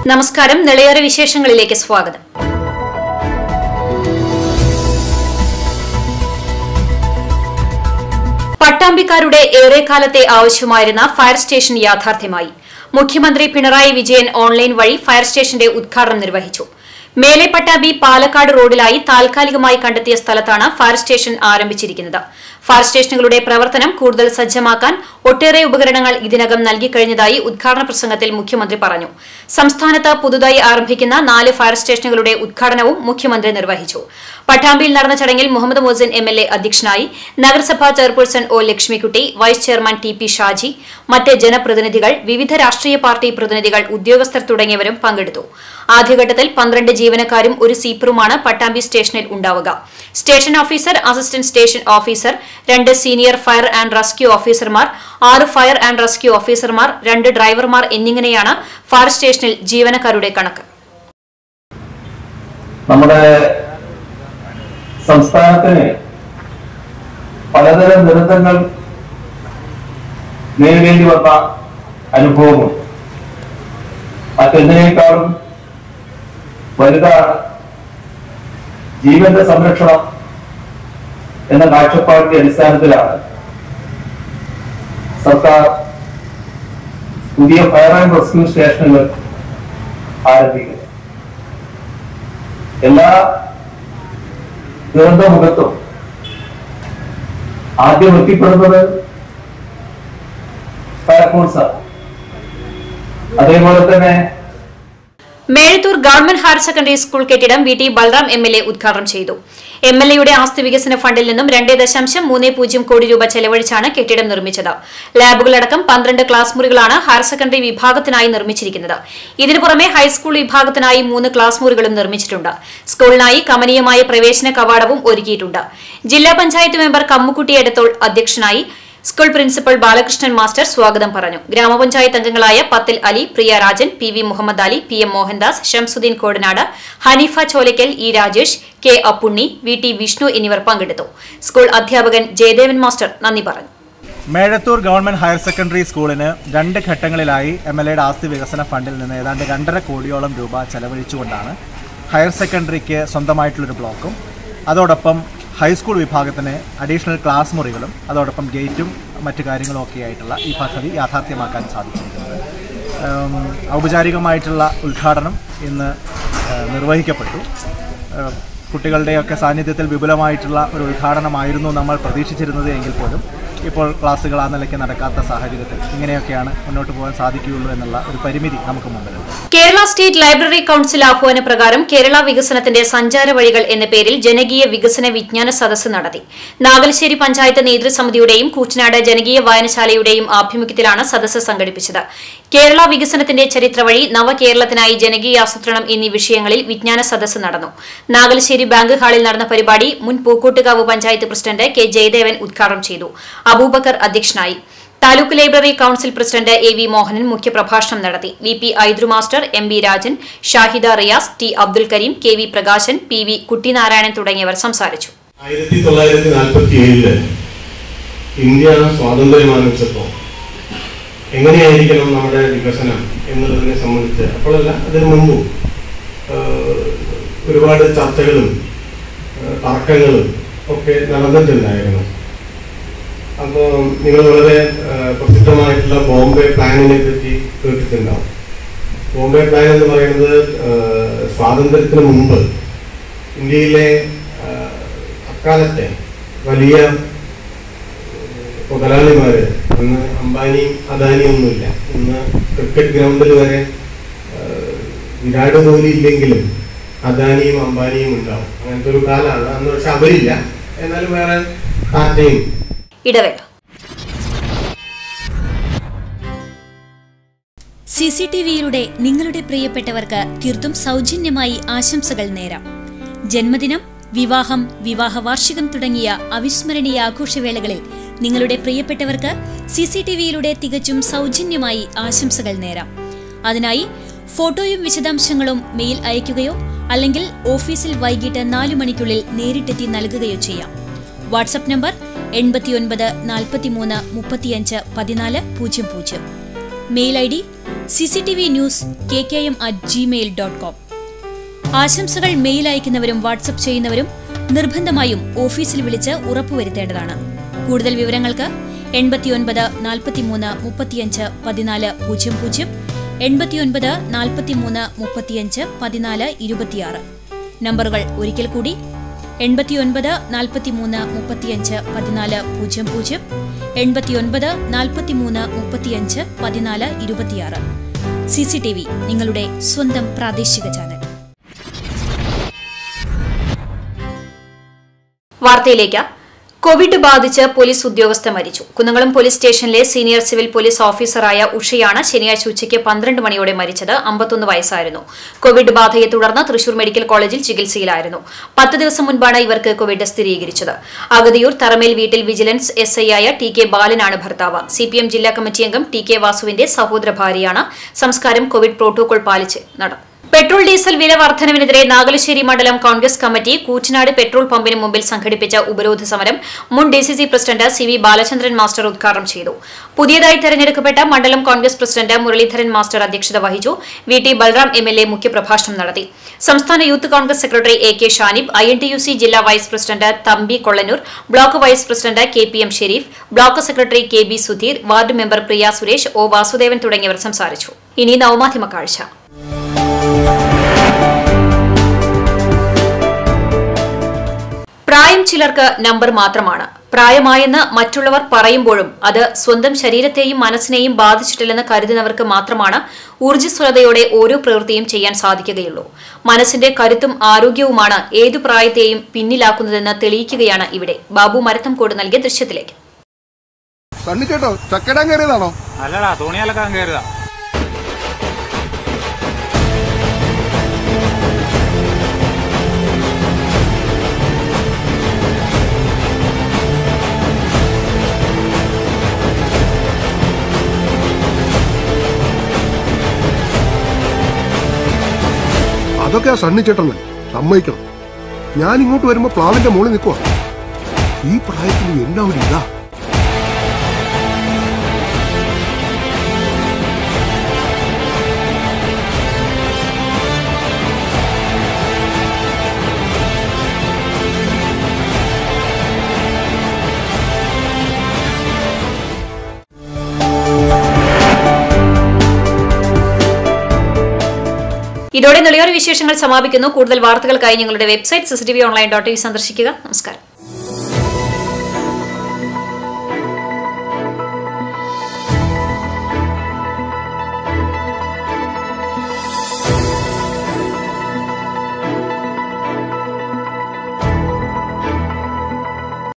നമസ്കാരം നിളയേറെ വിശേഷങ്ങളിലേക്ക് സ്വാഗതം പട്ടാമ്പിക്കാരുടെ ഏറെക്കാലത്തെ ആവശ്യമായിരുന്ന ഫയർ സ്റ്റേഷൻ യാഥാർത്ഥ്യമായി മുഖ്യമന്ത്രി പിണറായി വിജയൻ ഓൺലൈൻ വഴി ഫയർ സ്റ്റേഷന്റെ ഉദ്ഘാടനം നിർവഹിച്ചു മേലെ പട്ടാമ്പി പാലക്കാട് റോഡിലായി താൽക്കാലികമായി കണ്ടെത്തിയ സ്ഥലത്താണ് ഫയർ സ്റ്റേഷൻ ആരംഭിച്ചിരിക്കുന്നത് ഫയർ സ്റ്റേഷനുകളുടെ പ്രവർത്തനം കൂടുതൽ സജ്ജമാക്കാൻ ഒട്ടേറെ ഉപകരണങ്ങൾ ഇതിനകം നൽകിക്കഴിഞ്ഞതായി ഉദ്ഘാടന പ്രസംഗത്തിൽ മുഖ്യമന്ത്രി പറഞ്ഞു സംസ്ഥാനത്ത് പുതുതായി ആരംഭിക്കുന്ന നാല് ഫയർ സ്റ്റേഷനുകളുടെ ഉദ്ഘാടനവും മുഖ്യമന്ത്രി നിർവഹിച്ചു പട്ടാമ്പിയിൽ നടന്ന ചടങ്ങിൽ Muhammad Mohsin M L A അധ്യക്ഷനായി നഗരസഭാ chairperson O Lakshmikutty vice chairman T P Shaji മറ്റ് ജനപ്രതിനിധികൾ വിവിധ രാഷ്ട്രീയ പാർട്ടി പ്രതിനിധികൾ ഉദ്യോഗസ്ഥർ തുടങ്ങിയവരും പങ്കെടുത്തു ആദ്യഘട്ടത്തിൽ പന്ത്രണ്ട് ജീവനക്കാരും ഒരു സീപ്പറുമാണ് പട്ടാമ്പി സ്റ്റേഷനിൽ ഉണ്ടാവുക station officer assistant station officer രണ്ട് സീനിയർ ഫയർ ആൻഡ് റെസ്ക്യൂ ഓഫീസർമാർ ആറ് ഫയർ ആൻഡ് റെസ്ക്യൂ ഓഫീസർമാർ രണ്ട് ഡ്രൈവർമാർ എന്നിങ്ങനെയാണ് ഫയർ സ്റ്റേഷനിൽ ജീവനക്കാരുടെ കണക്ക് നമ്മുടെ സംസ്ഥാനത്തിന് പലതരം ദുരന്തങ്ങൾ നേരിടേണ്ടി വന്ന അനുഭവവും മറ്റെന്തിനേക്കാളും വലുതാണ് ജീവന്റെ സംരക്ഷണം എന്ന കാഴ്ചപ്പാടിന്റെ അടിസ്ഥാനത്തിലാണ് സർക്കാർ പുതിയ ഫയർ ആൻഡ് റെസ്ക്യൂ സ്റ്റേഷനുകൾ ആരംഭിക്കുന്നത് എല്ലാ ദുരന്തമുഖത്തും ആദ്യം എത്തിപ്പെടുന്നത് ഫയർഫോഴ്സാണ് അതേപോലെ തന്നെ Mezhathur government higher secondary school കെട്ടിടം V T Balram M L A ഉദ്ഘാടനം ചെയ്തു എം എൽ എയുടെ ആസ്തി വികസന ഫണ്ടിൽ നിന്നും രണ്ട് ദശാംശം മൂന്ന് പൂജ്യം കോടി രൂപ ചെലവഴിച്ചാണ് കെട്ടിടം നിർമ്മിച്ചത് ലാബുകളടക്കം പന്ത്രണ്ട് ക്ലാസ് മുറികളാണ് ഹയർ സെക്കൻഡറി വിഭാഗത്തിനായി നിർമ്മിച്ചിരിക്കുന്നത് ഇതിനു പുറമെ ഹൈസ്കൂൾ വിഭാഗത്തിനായി മൂന്ന് ക്ലാസ് മുറികളും നിർമ്മിച്ചിട്ടുണ്ട് സ്കൂളിനായി കമനീയമായ പ്രവേശന കവാടവും ഒരുക്കിയിട്ടുണ്ട് ജില്ലാ പഞ്ചായത്ത് മെമ്പർ കമ്മുക്കുട്ടി എടത്തോൾ അധ്യക്ഷനായി സ്കൂൾ പ്രിൻസിപ്പൽ ബാലകൃഷ്ണൻ മാസ്റ്റർ സ്വാഗതം പറഞ്ഞു ഗ്രാമപഞ്ചായത്ത് അംഗങ്ങളായ പത്തിൽ Ali Priya Rajan P V Muhammad Ali P M Mohandas Shamsuddin Kodanad Haneefa Cholakkal E Rajesh K Appunni V T Vishnu എന്നിവർ പങ്കെടുത്തു സ്കൂൾ അധ്യാപകൻ ജയദേവൻ മാസ്റ്റർ നന്ദി പറഞ്ഞു മേഴത്തൂർ ഗവൺമെന്റ് ഹയർ സെക്കൻഡറി സ്കൂളിന് രണ്ട് ഘട്ടങ്ങളിലായി എം എൽ എയുടെ ആസ്തി വികസന ഫണ്ടിൽ നിന്ന് ഏതാണ്ട് രണ്ടര കോടിയോളം രൂപ ചെലവഴിച്ചുകൊണ്ടാണ് ഹയർ സെക്കൻഡറിക്ക് സ്വന്തമായിട്ടുള്ളൊരു ബ്ലോക്കും അതോടൊപ്പം ഹൈസ്കൂൾ വിഭാഗത്തിന് അഡീഷണൽ ക്ലാസ് മുറികളും അതോടൊപ്പം ഗേറ്റും മറ്റു കാര്യങ്ങളും ഒക്കെ ആയിട്ടുള്ള ഈ പദ്ധതി യാഥാർത്ഥ്യമാക്കാൻ സാധിച്ചിരിക്കുന്നത് ഉം, ഔപചാരികമായിട്ടുള്ള ഉദ്ഘാടനം ഇന്ന് ഏഹ്, നിർവഹിക്കപ്പെട്ടു ഏഹ്, കുട്ടികളുടെയൊക്കെ സാന്നിധ്യത്തിൽ വിപുലമായിട്ടുള്ള ഒരു ഉദ്ഘാടനമായിരുന്നു നമ്മൾ പ്രതീക്ഷിച്ചിരുന്നത് എങ്കിൽ പോലും ഇപ്പോൾ ക്ലാസ്സുകൾ ആ നിലയ്ക്ക് നടക്കാത്ത സാഹചര്യത്തിൽ ഇങ്ങനെയൊക്കെയാണ് മുന്നോട്ട് പോകാൻ സാധിക്കുകയുള്ളൂ എന്നുള്ള ഒരു പരിമിതി നമുക്ക് മുമ്പിലുണ്ട് കേരള സ്റ്റേറ്റ് ലൈബ്രറി കൌൺസിൽ ആഹ്വാന പ്രകാരം കേരള വികസനത്തിന്റെ സഞ്ചാര വഴികൾ എന്ന പേരിൽ ജനകീയ വികസന വിജ്ഞാന സദസ്സ് നടത്തി നാഗലശ്ശേരി പഞ്ചായത്ത് നേതൃസമിതിയുടെയും കൂറ്റനാട് ജനകീയ വായനശാലയുടെയും ആഭിമുഖ്യത്തിലാണ് സദസ്സ് സംഘടിപ്പിച്ചത് കേരള വികസനത്തിന്റെ ചരിത്രവഴി നവകേരളത്തിനായി ജനകീയ ആസൂത്രണം എന്നീ വിഷയങ്ങളിൽ വിജ്ഞാന സദസ്സ് നടന്നു നാഗലശ്ശേരി ബാങ്ക് ഹാളിൽ നടന്ന പരിപാടി മുൻ പൂക്കോട്ടുകാവ് പഞ്ചായത്ത് പ്രസിഡന്റ് കെ ജയദേവൻ ഉദ്ഘാടനം ചെയ്തു അബൂബക്കർ അധ്യക്ഷനായി taluk library council president A V Mohanan മുഖ്യപ്രഭാഷണം നടത്തി V P Aidru master M B Rajan Shahida Riyas T Abdul Karim K V Prakashan P V Kuttinarayanan തുടങ്ങിയവർ സംസാരിച്ചു ആയിരത്തി തൊള്ളായിരത്തി നാൽപ്പത്തി ഏഴില് ഇന്ത്യ സ്വാതന്ത്ര്യം ആരംഭിച്ചപ്പോൾ എങ്ങനെയായിരിക്കണം നമ്മുടെ വികസനം എന്നുള്ളതിനെ സംബന്ധിച്ച് അപ്പോഴല്ല അതിനു മുമ്പും ആഹ്, ഒരുപാട് ചർച്ചകളും ആഹ്, തർക്കങ്ങളും ഒക്കെ നടന്നിട്ടുണ്ടായിരുന്നു അപ്പോൾ നിങ്ങൾ വളരെ ആഹ്, പ്രസിദ്ധമായിട്ടുള്ള ബോംബെ പ്ലാനിനെ പറ്റി കേട്ടിട്ടുണ്ടാവും ബോംബെ പ്ലാൻ എന്ന് പറയുന്നത് ആഹ്, സ്വാതന്ത്ര്യത്തിന് മുമ്പ് ഇന്ത്യയിലെ ആഹ്, അക്കാലത്തെ വലിയ മുതലാളിമാര് അന്ന് അംബാനിയും അദാനിയും ഒന്നുമില്ല ഇന്ന് ക്രിക്കറ്റ് ഗ്രൗണ്ടിൽ വരെ ആഹ്, വിരാട് കോഹ്ലി ഇല്ലെങ്കിലും അദാനിയും അംബാനിയും ഉണ്ടാവും അങ്ങനത്തെ ഒരു കാലമാണ് അന്ന് പക്ഷെ അവരില്ല എന്നാലും വേറെ ടാറ്റയും ഇടവേള സി സി ടി വിയിലൂടെ നിങ്ങളുടെ പ്രിയപ്പെട്ടവർക്ക് തീർത്തും സൗജന്യമായി ആശംസകൾ നേരാം ജന്മദിനം വിവാഹം വിവാഹ വാർഷികം തുടങ്ങിയ അവിസ്മരണീയ ആഘോഷവേളകളിൽ നിങ്ങളുടെ പ്രിയപ്പെട്ടവർക്ക് സി സി ടി വിയിലൂടെ തികച്ചും സൗജന്യമായി ആശംസകൾ നേരാം അതിനായി ഫോട്ടോയും വിശദാംശങ്ങളും മെയിൽ അയയ്ക്കുകയോ അല്ലെങ്കിൽ ഓഫീസിൽ വൈകിട്ട് നാലു മണിക്കുള്ളിൽ നേരിട്ടെത്തി നൽകുകയോ ചെയ്യാം വാട്സപ്പ് നമ്പർ എൺപത്തിയൊൻപത് നാൽപ്പത്തിമൂന്ന് മുപ്പത്തിയഞ്ച് പതിനാല് പൂജ്യം പൂജ്യം mail I D C C T V news K K M at Gmail dot com ആശംസകൾ മെയിൽ അയക്കുന്നവരും വാട്സപ്പ് ചെയ്യുന്നവരും നിർബന്ധമായും ഓഫീസിൽ വിളിച്ച് ഉറപ്പുവരുത്തേണ്ടതാണ് കൂടുതൽ വിവരങ്ങൾക്ക് എൺപത്തിയൊൻപത് നാൽപ്പത്തിമൂന്ന് മുപ്പത്തിയഞ്ച് പതിനാല് പൂജ്യം പൂജ്യം എൺപത്തിയൊൻപത് നാൽപ്പത്തിമൂന്ന് മുപ്പത്തിയഞ്ച് പതിനാല് ഇരുപത്തിയാറ് നമ്പറുകൾ ഒരിക്കൽ കൂടി എൺപത്തിയൊൻപത് നാൽപ്പത്തിമൂന്ന് മുപ്പത്തിയഞ്ച് പതിനാല് പൂജ്യം പൂജ്യം എൺപത്തിയൊൻപത് നാൽപ്പത്തിമൂന്ന് മുപ്പത്തിയഞ്ച് പതിനാല് ഇരുപത്തിയാറ് സി സി ടി വി നിങ്ങളുടെ സ്വന്തം പ്രാദേശിക ചാനൽ വാർത്തയിലേക്ക് കോവിഡ് ബാധിച്ച് പോലീസ് ഉദ്യോഗസ്ഥ മരിച്ചു കുന്നംകുളം പോലീസ് സ്റ്റേഷനിലെ സീനിയർ സിവിൽ പോലീസ് ഓഫീസറായ ഉഷയാണ് ശനിയാഴ്ച ഉച്ചയ്ക്ക് പന്ത്രണ്ട് മണിയോടെ മരിച്ചത് അമ്പത്തൊന്ന് വയസ്സായിരുന്നു കോവിഡ് ബാധയെ തുടർന്ന് തൃശൂർ മെഡിക്കൽ കോളേജിൽ ചികിത്സയിലായിരുന്നു പത്ത് ദിവസം മുൻപാണ് ഇവർക്ക് കോവിഡ് സ്ഥിരീകരിച്ചത് അഗതിയൂർ തറമേൽ വീട്ടിൽ വിജിലൻസ് എസ് ഐ ആയ ടി കെ ബാലനാണ് ഭർത്താവ് സിപിഎം ജില്ലാ കമ്മിറ്റി അംഗം ടി കെ വാസുവിന്റെ സഹോദര ഭാര്യയാണ് സംസ്കാരം കോവിഡ് പ്രോട്ടോകോൾ പാലിച്ച് നടന്നു പെട്രോൾ ഡീസൽ വില വർധനവിനെതിരെ നാഗലശ്ശേരി മണ്ഡലം കോൺഗ്രസ് കമ്മിറ്റി കൂറ്റനാട് പെട്രോൾ പമ്പിന് മുമ്പിൽ സംഘടിപ്പിച്ച ഉപരോധ സമരം മുൻ DCC president C V Balachandran master ഉദ്ഘാടനം ചെയ്തു പുതിയതായി തെരഞ്ഞെടുക്കപ്പെട്ട മണ്ഡലം കോൺഗ്രസ് പ്രസിഡന്റ് മുരളീധരൻ മാസ്റ്റർ അധ്യക്ഷത വഹിച്ചു V T Balram M L A മുഖ്യപ്രഭാഷണം നടത്തി സംസ്ഥാന youth Congress secretary A K Shanib I N T U C ജില്ലാ vice president Thampi Kollanur block vice president K P M Shareef block secretary K B Sudheer ward member Priya Suresh O Vasudevan തുടങ്ങിയവർ സംസാരിച്ചു ഇനി നവമാധ്യമ കാഴ്ച പ്രായം ചിലർക്ക് നമ്പർ മാത്രമാണ് പ്രായമായെന്ന് മറ്റുള്ളവർ പറയുമ്പോഴും അത് സ്വന്തം ശരീരത്തെയും മനസ്സിനെയും ബാധിച്ചിട്ടില്ലെന്ന് കരുതുന്നവർക്ക് മാത്രമാണ് ഊർജ്ജസ്വലതയോടെ ഓരോ പ്രവൃത്തിയും ചെയ്യാൻ സാധിക്കുകയുള്ളൂ മനസ്സിന്റെ കരുത്തും ആരോഗ്യവുമാണ് ഏതു പ്രായത്തെയും പിന്നിലാക്കുന്നതെന്ന് തെളിയിക്കുകയാണ് ഇവിടെ ബാബു മരത്തംകോട് നൽകിയ ദൃശ്യത്തിലേക്ക് സണ്ണിച്ചേട്ടോ ചക്കടാൻ കയറിയതാണോ അല്ലടാ തുണിയലക്കാൻ കയറിയതാ അതൊക്കെ ആ സണ്ണിച്ചേട്ടന് സമ്മതിക്കണം ഞാൻ ഇങ്ങോട്ട് വരുമ്പോ പ്ലാവിന്റെ മുകളിൽ നിൽക്കുവാ ഈ പ്രായത്തിൽ എന്നാ ഒരു ഇതാ ഇതോടെ നിളയോര വിശേഷങ്ങൾ സമാപിക്കുന്നു കൂടുതൽ വാർത്തകൾക്കായി ഞങ്ങളുടെ website CCTV online dot E സന്ദർശിക്കുക നമസ്കാരം